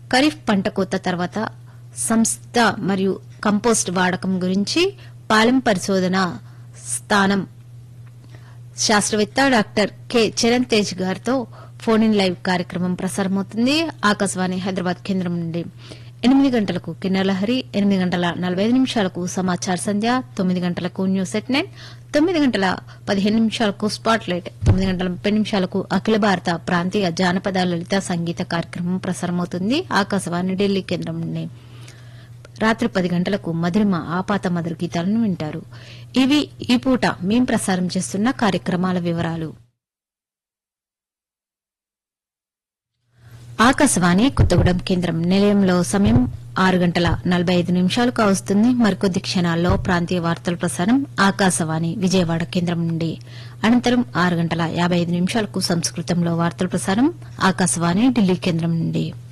ఖరీఫ్ పంట కోత తర్వాత సంస్థ మరియు కంపోస్ట్ వాడకం గురించి పాలెం పరిశోధన స్థానం శాస్త్రవేత్త డాక్టర్ కె చరణ్ తేజ్ గారితో ఫోన్ ఇన్ లైవ్ కార్యక్రమం ప్రసారమవుతుంది ఆకాశవాణి హైదరాబాద్ కేంద్రం నుండి ఎనిమిది గంటలకు కిన్నెలహరి ఎనిమిది గంటల నలభై ఐదు నిమిషాలకు సమాచార సంధ్య తొమ్మిది గంటలకు న్యూస్ ఎట్ నైన్ తొమ్మిది గంటల పదిహేను నిమిషాలకు స్పాట్ లైట్ తొమ్మిది గంటల ముప్పై నిమిషాలకు అఖిల భారత ప్రాంతీయ జానపద లలిత సంగీత కార్యక్రమం ప్రసారమవుతుంది ఆకాశవాణి ఢిల్లీ కేంద్రం నుండి రాత్రి పది గంటలకు మధురిమ ఆపాత మధుర గీతాలను వింటారు ఇవి ఈ పూట మేం ప్రసారం చేస్తున్న కార్యక్రమాల వివరాలు ఆకాశవాణి కొత్తగూడెం కేంద్రం నిలయంలో సమయం ఆరు గంటల నలభై ఐదు నిమిషాలు కావస్తుంది మరికొద్ది క్షణాల్లో ప్రాంతీయ వార్తల ప్రసారం ఆకాశవాణి విజయవాడ కేంద్రం నుండి అనంతరం ఆరు గంటల యాబై ఐదు నిమిషాలకు సంస్కృతంలో వార్తల ప్రసారం ఆకాశవాణి ఢిల్లీ కేంద్రం నుండి